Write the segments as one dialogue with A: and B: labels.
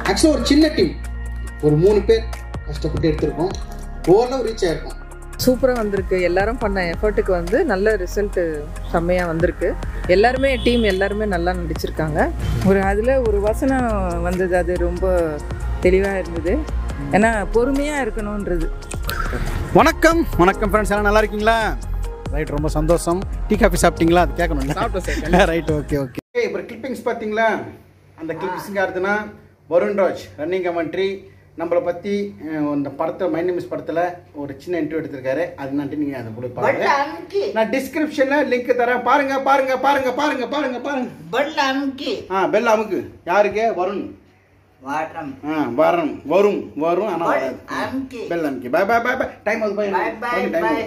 A: ஆக்சுவலாக ஒரு சின்ன டீம் ஒரு மூணு பேர் கஷ்டப்பட்டு எடுத்திருக்கோம் ஓரளவு ரீச் ஆயிருக்கோம்
B: சூப்பராக வந்திருக்கு எல்லாரும் பண்ண எஃபர்ட்டுக்கு வந்து நல்ல ரிசல்ட்டு செம்மையாக வந்திருக்கு எல்லாருமே டீம் எல்லாருமே நல்லா நடிச்சிருக்காங்க ஒரு அதில் ஒரு வசனம் வந்தது அது ரொம்ப தெளிவாக இருந்தது ஏன்னா பொறுமையாக இருக்கணுன்றது
C: வணக்கம் வணக்கம் ஃப்ரெண்ட்ஸ் எல்லாம் நல்லா இருக்கீங்களா ரைட் ரொம்ப சந்தோஷம் டீ காஃபி சாப்பிட்டீங்களா அது கேட்கணும் ரைட் ஓகே ஓகே இப்போ கிளிப்பிங்ஸ் பார்த்தீங்களா அந்த கிளிப்பிங்ஸ் யாருதுன்னா வருண்ராஜ் ரன்னிங் கமெண்ட்ரி நம்மளை பற்றி இந்த படத்தை மைண்ட் மிஸ் படத்தில் ஒரு சின்ன இன்டர்வியூ எடுத்திருக்காரு அது நன்றி நீங்கள் அதை கூட பாருங்க நான் டிஸ்கிரிப்ஷனில் லிங்க் தரேன் பாருங்க பாருங்க பாருங்க பாருங்க பாருங்க பாருங்க
D: ಬಣ್ಣ ಅಮ್ಕಿ
C: ஆ பெல் அமுக்கு யாருக்கு வருண்
D: ವಾಟಮ್
C: ஆ வரும் வரும் வரும் ஆனால் வராது
D: ಅಮ್ಕಿ
C: பெல் அமுக்கி பாய் பாய் பாய் பாய் டைம் ஆகுது bye
D: Bye, bye,
C: time
D: bye.
C: ஆகுது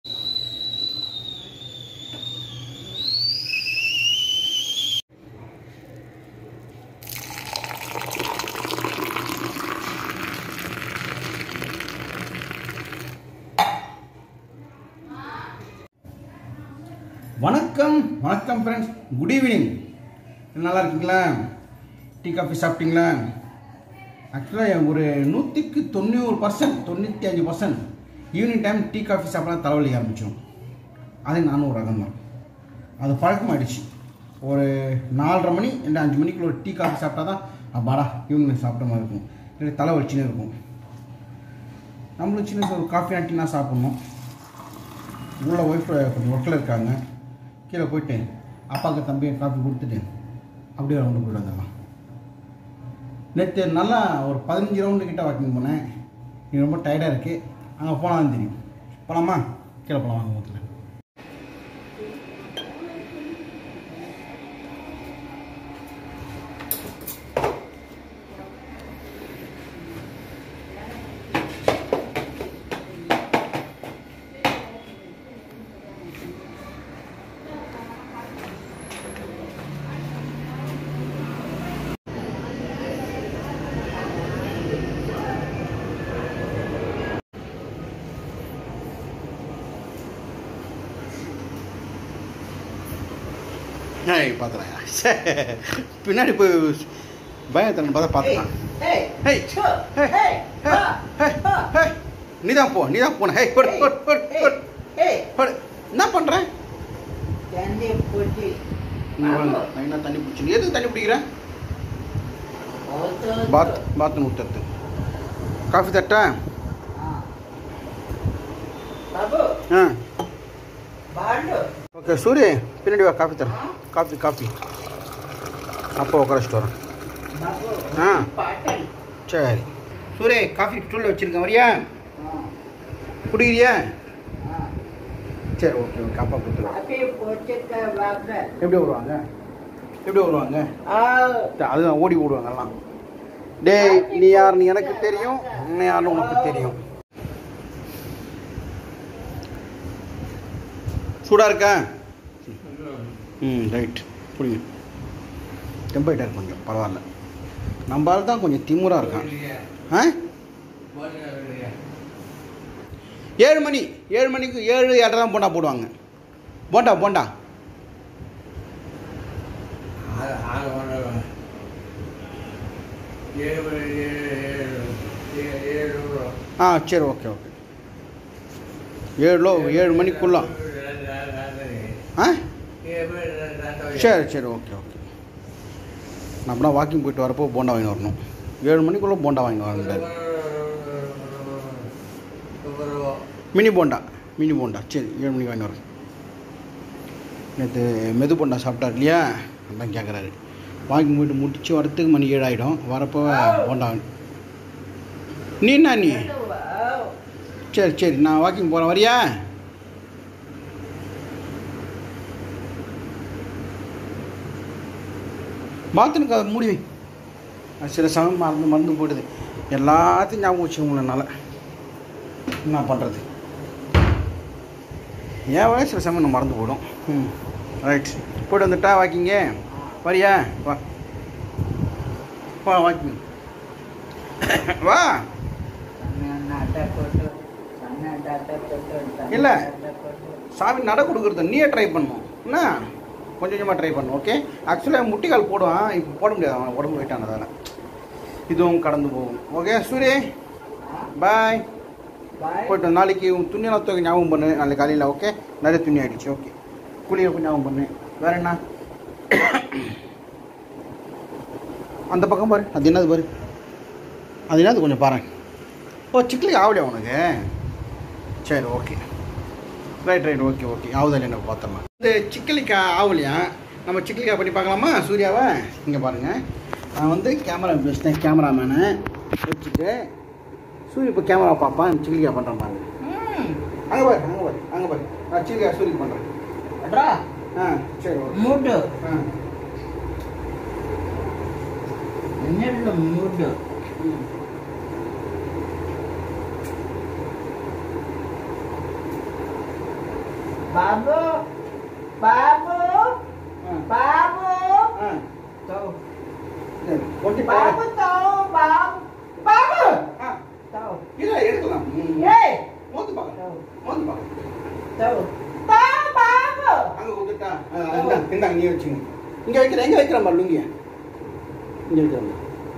C: வணக்கம் வணக்கம் ஃப்ரெண்ட்ஸ் குட் ஈவினிங் நல்லா இருக்கீங்களா டீ காஃபி சாப்பிட்டீங்களா ஆக்சுவலாக ஒரு நூற்றுக்கு தொண்ணூறு பர்சன்ட் தொண்ணூற்றி அஞ்சு percent evening time tea coffee சாப்பிட தலைவலி ஆரம்பிச்சிடும் அது நானும் ஒரு ரகம் தான் அது பழக்கமாயிடுச்சு ஒரு நாலரை மணி இல்லை அஞ்சு மணிக்குள்ள ஒரு டீ காஃபி சாப்பிட்டா தான் அப்பாடா ஈவினிங் சாப்பிட்ட மாதிரி இருக்கும் இல்லை தலை வலிச்சுன்னு இருக்கும் நம்மளும் சின்ன ஒரு காஃபி ஆட்டினா சாப்பிட்ணும் உள்ள ஒய்ஃப் கொஞ்சம் ஒர்க்கில் இருக்காங்க கீழே போயிட்டு அப்பாவுக்கு தம்பி காஃபி கொடுத்துட்டு அப்படியே ரவுண்டு போயிட்டு வந்துடலாம் நேற்று நல்லா ஒரு பதினஞ்சு ரவுண்டு கிட்ட வாக்கிங் போனேன் இது ரொம்ப டயர்டாக இருக்குது அங்கே போனால் தெரியும் போகலாமா கீழே போகலாம் வாங்க மூத்தில் ஏய் பார்த்துறேன் பின்னாடி போய் பயத்தன் பார்த்தா பார்த்துட்டான்
D: ಹೇ
C: ஹே
D: ಛೋ,
C: ஹே
D: ಹೇ,
C: ஹே
D: ಹಾ,
C: ஹே
D: ಹಾ.
C: ஹே நீ தான் போ நீ தான் போன ஹே போடு போடு போடு போடு
D: ಹೇ
C: போடு என்ன பண்ணுறேன்
D: ತಂದೆ ಪುಟ್ಟಿ
C: நான் என்ன தண்ணி பிடிச்சி எதுக்கு தண்ணி பிடிக்கிறேன் பாத் பாத்ரூம் ஊற்றுறது காஃபி தட்டா
D: ಬಾಬು
C: ஆ
D: ಬಾಳು
C: ஓகே சூரிய பின்னாடி வா காஃபி தரேன் காஃபி காஃபி அப்போ உட்கார வச்சுட்டு வரேன்
D: ಬಾಬು
C: ஆ
D: ಪಾಟಲ್
C: சரி சூரிய காஃபி ஸ்டூலில் வச்சுருக்கேன் வரியா குடிக்கிறியா சரி ஓகே ஓகே அப்பா கொடுத்துருவேன்
D: ಕಾಫಿ ಪೋಚಕ ಬಾಬ
C: எப்படி வருவாங்க எப்படி வருவாங்க
D: ಆ
C: அதுதான் ஓடி ஓடுவாங்க எல்லாம் டேய் நீ யாருன்னு எனக்கு தெரியும் நீ யாருன்னு உனக்கு தெரியும் சூடாக இருக்கா ம் ரைட் புரியுங்க டெம்பரேட்டாக இருப்பாங்க பரவாயில்ல நம்ம ஆள் தான் கொஞ்சம் திமுறாக இருக்கான் ஆ ஏழு மணி ஏழு மணிக்கு ஏழு எட்டரை தான் போண்டா போடுவாங்க போண்டா போண்டா ஆ சரி ஓகே ஓகே ஏழு ஏழு மணிக்குள்ள ஆ சரி சரி ஓகே ஓகே நான் அப்படின்னா வாக்கிங் போயிட்டு வரப்போ போண்டா வாங்கி வரணும் ஏழு மணிக்குள்ளே போண்டா வாங்கி வர முடியாது மினி போண்டா மினி போண்டா சரி ஏழு மணிக்கு வாங்கி வரேன் நேற்று மெது போண்டா சாப்பிட்டார் இல்லையா அதான் கேட்குறாரு வாக்கிங் போயிட்டு முடிச்சு வரத்துக்கு மணி ஏழு ஆகிடும் வரப்போ போண்டா வாங்கி- நீ என்ன நீ சரி சரி நான் வாக்கிங் போகிறேன் வரியா பாத்ரூம்க்கு அதை மூடி வை அது சில சமயம் மறந்து மறந்து போயிடுது எல்லாத்தையும் ஞாபகம் வச்சுக்கோங்களனால என்ன பண்ணுறது என் வயசு சில சமயம் நான் மறந்து போயிடும் ம் ரைட் போய்ட்டு வந்துட்டா வாக்கிங்க வரியா வா வா வாக்கிங் வா
D: ಸಣ್ಣ ಅಡ್ಡ ಕೊಟ್ಟು ಸಣ್ಣ ಅಡ್ಡ ಕೊಟ್ಟು ಸಣ್ಣ
C: ಇಲ್ಲ.
D: ಅಡ್ಡ ಕೊಟ್ಟು
C: சாமி நட கொடுக்குறது நீயே ட்ரை பண்ணணும் என்ன கொஞ்சம் கொஞ்சமாக ட்ரை பண்ணணும் ஓகே ஆக்சுவலாக முட்டிக்கால் போடுவான் இப்போ போட முடியாது அவன் உடம்பு வெயிட்டானதால இதுவும் கடந்து போகும் ஓகே சூரி பாய்
D: பாய்
C: போயிட்டு வா. நாளைக்கு உன் துணியெல்லாம் தூக்கி ஞாபகம் பண்ணு நாளைக்கு காலையில் ஓகே நிறைய துணி ஆயிடுச்சு ஓகே குளியல் ஞாபகம் பண்ணு வேற என்ன அந்த பக்கம் பாரு அது என்னது பாரு அது என்னது கொஞ்சம் பாரு ஓ சிக்கலி ஆகலையா உனக்கு சரி okay right right okay okay ஆகுதா எனக்கு பார்த்தோம்மா இந்த சிக்கலிக்கா ஆகலையா நம்ம சிக்கலிக்கா பண்ணி பார்க்கலாமா சூர்யாவை இங்கே பாருங்கள் நான் வந்து கேமரா பேசினேன் கேமராமேனை வச்சுட்டு சூரிய இப்போ கேமரா பார்ப்பான் சிக்கலிக்கா பண்ணுறேன் பாருங்க அங்கே பாரு அங்கே பாரு அங்கே பாரு நான் சிக்கலிக்கா சூரியக்கு பண்ணுறேன்
D: அட்ரா
C: ஆ சரி ஓகே
D: மூடு
C: ஆ
D: என்னென்ன மூடு
C: ம்.
D: பாபு பாபு
C: ஆ
D: பாபு
C: ஆ
D: தோ
C: சரி ஒட்டி
D: பாபு
C: பாரு
D: தோ பாபு பாபு
C: ஆ
D: தோ
C: இல்லை எடுக்கலாம் ம்.
D: ஏய்
C: மோந்து பார்க்க
D: தோ
C: மோந்து பார்க்க
D: தோ பா பாபு
C: அங்கே கொடுத்துட்டா இந்தாங்க இந்தாங்க நீ வச்சுங்க இங்கே வைக்கிறேன் எங்கே வைக்கிறேன் பாரு லுங்கிய இங்கே வைக்கிறேன்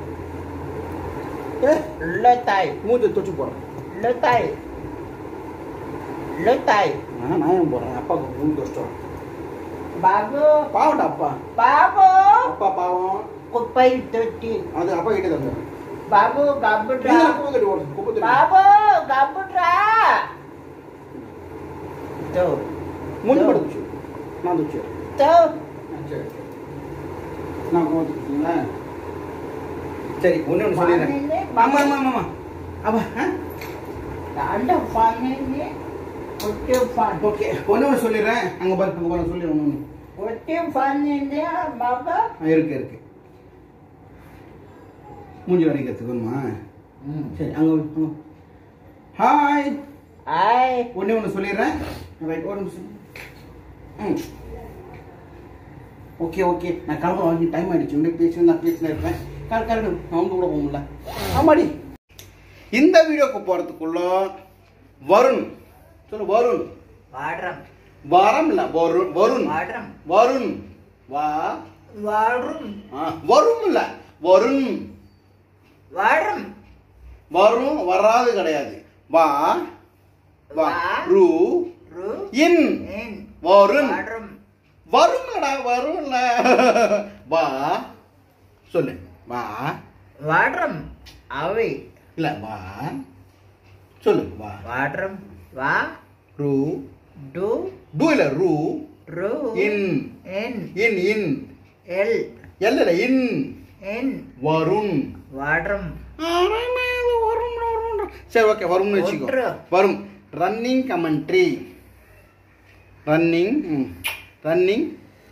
C: ஏ
D: லத்தாய்
C: மூஞ்சி தொச்சு போடுறேன்
D: லத்தாய் லத்தாய்
C: நான் நான் போடுறேன் அப்பாவுக்கு மூணு கஷ்டம்
D: பாபு
C: பாவம்டா அப்பா
D: பாபு
C: அப்பா பாவம்
D: குப்பை தொட்டி
C: அது அப்பா கிட்ட தந்து
D: பாபு கபுட்ரா
C: குப்பை தட்டி ஓடு குப்பை தட்டி
D: பாபு கபுட்ரா தோ
C: மூஞ்சி படுச்சு நான் தொச்சு
D: தோ
C: சரி சரி. நான் போட்டுங்களா சரி ஒன்று ஒன்று சொல்லிடுறேன் ஆமாம் ஆமாம் ஆமாம் அப்பா ஆ
D: அந்த ஃபன்னிங்க ஒட்டி ஃபன்
C: ஓகே ஒன்று ஒன்று சொல்லிடுறேன் அங்கே பாரு அங்கே பாரு சொல்லிடுறேன் ஒன்று
D: ஒட்டி ஃபன்னிங்க பாபா
C: ஒன்று இருக்கு இருக்கு மூஞ்சி அடிக்கிறதுக்கு வேணுமா சரி அங்கே ஹாய்
D: ஐ
C: ஒன்றே ஒன்று சொல்லிடுறேன் ரைட் ஒரு நிமிஷம் ம் ஓகே ஓகே நான் கிளம்ப வாங்கி டைம் ஆயிடுச்சு உடனே பேசி நான் பேசினே இருப்பேன் கரெக்ட் கரெக்ட் நான் வந்து கூட போக முடியல ஆமாடி இந்த வீடியோக்கு போகிறதுக்குள்ள வருண் சொல்லு வருண்
D: வாடுறம்
C: வரம் இல்லை வருண் வருண்
D: வாடுறம்
C: வருண் வா
D: வாடுறம்
C: ஆ, வரும் இல்லை வருண்
D: வாடுறம்
C: வரும் வராது கிடையாது வா வா
D: வா.
C: ரூ
D: ரு
C: இன்
D: இன்
C: வருண்
D: வாடுறம்
C: வரும்லடா வரும்ல வா சொல்லு வா
D: வாடுறம் அவை
C: இல்ல வா சொல்லு வா
D: வாடுறம் வா
C: ரூ
D: டு
C: டூ இல்ல ரூ
D: ரு
C: இன்
D: இன்
C: இன் இன்
D: எல்
C: இல்ல இன்
D: இன்
C: வருண்
D: வாடுறம்
C: வரும் வரும் சரி ஓகே வரும்னு வச்சுக்கோ
D: ஒன்று.
C: வரும் ரன்னிங் கமெண்ட்ரி ரன்னிங் ரன்னிங்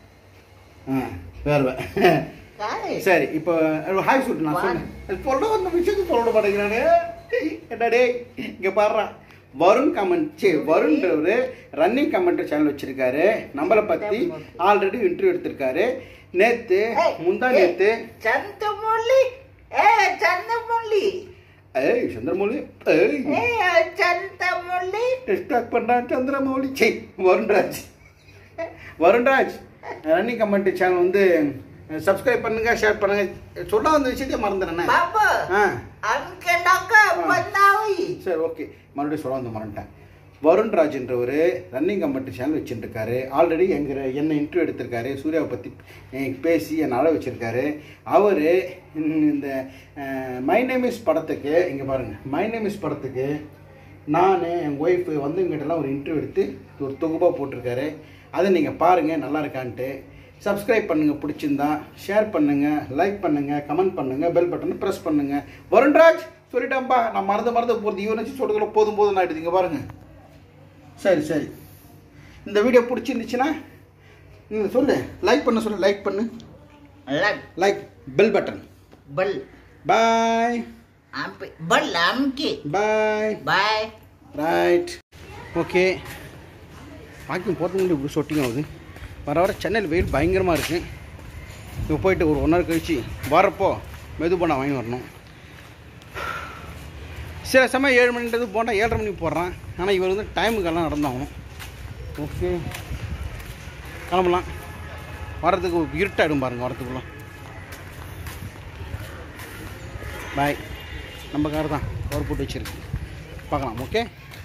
C: ஆ வேறு
D: காய்
C: சரி இப்போ ஹாய் சொல்லிட்டு நான் சொன்னேன் சொல்ல வந்த விஷயத்தை சொல்ல மாட்டேங்கிறானே என்னடே இங்கே பாடுறா வருண் கமெண்ட் சரி வருண்ன்றவர் ரன்னிங் கமெண்ட் சேனல் வச்சிருக்காரு நம்மளை பற்றி ஆல்ரெடி இன்டர்வியூ எடுத்திருக்காரு நேற்று முந்தா நேற்று
D: சந்தமொழி ஏ சந்தமொழி
C: ஏய் சந்திரமௌலி ஏய்
D: ஏ சந்தமொழி
C: டிஸ்டாக் பண்ணுறான் சந்திரமௌலி சே Varunraj Varunraj running comment channel வந்து சப்ஸ்கிரைப் பண்ணுங்க ஷேர் பண்ணுங்க சொல்ல வந்த விஷயத்தையே மறந்துடுறேன்
D: பாபா
C: ஆ
D: அங்க டாக்க பண்ணாவி
C: சரி ஓகே மறுபடியும் சொல்ல வந்து மறந்துட்டேன் வருண்ராஜ்ன்றவர் ரன்னிங் கம்பெனி சேனல் வச்சுருக்காரு ஆல்ரெடி எங்கிற என்னை இன்டர்வியூ எடுத்திருக்காரு சூர்யாவை பற்றி பேசி என்னை அழ வச்சுருக்காரு அவர் இந்த மை நேம் இஸ் படத்துக்கு இங்கே பாருங்கள் மை நேம் இஸ் படத்துக்கு நான் என் ஒய்ஃபு வந்து இங்கிட்டலாம் ஒரு இன்டர்வியூ எடுத்து ஒரு தொகுப்பாக போட்டிருக்காரு அதை நீங்கள் பாருங்கள் நல்லா இருக்கான்ட்டு சப்ஸ்கிரைப் பண்ணுங்கள் பிடிச்சிருந்தா ஷேர் பண்ணுங்கள் லைக் பண்ணுங்கள் கமெண்ட் பண்ணுங்கள் பெல் பட்டனை ப்ரெஸ் பண்ணுங்கள் வருண்ராஜ் சொல்லிட்டேன்ப்பா நான் மறந்து மறந்து போகிறது இவன் வச்சு சொல்கிறதுல போதும் போதும் ஆகிடுது இங்கே பாருங்கள் சரி சரி இந்த வீடியோ பிடிச்சிருந்துச்சுன்னா நீங்கள் சொல்லு லைக் பண்ண சொல்லு லைக் பண்ணு
D: லக்
C: லைக் பெல் பட்டன்
D: பல்
C: பாய்
D: அம்பி பல் அம்கி
C: bye
D: bye
C: right okay walking போகிறதுக்கு முன்னாடி இப்படி சொட்டிங் ஆகுது வர வர சென்னையில் வெயில் பயங்கரமாக இருக்குது இப்போ போயிட்டு ஒரு ஒன் ஹவர் கழிச்சு வரப்போ மெது போண்டா வாங்கி வரணும் சில சமயம் ஏழு மணின்றது போண்டா ஏழரை மணிக்கு போடுறான் ஆனால் இவர் வந்து டைமுக்கெல்லாம் நடந்தாகணும் ஓகே கிளம்பலாம் வரதுக்கு இருட்டாயிடும் பாருங்கள் வரதுக்குள்ள பாய் நம்ம கார் தான் கவர் போட்டு வச்சுருக்கு பார்க்கலாம் ஓகே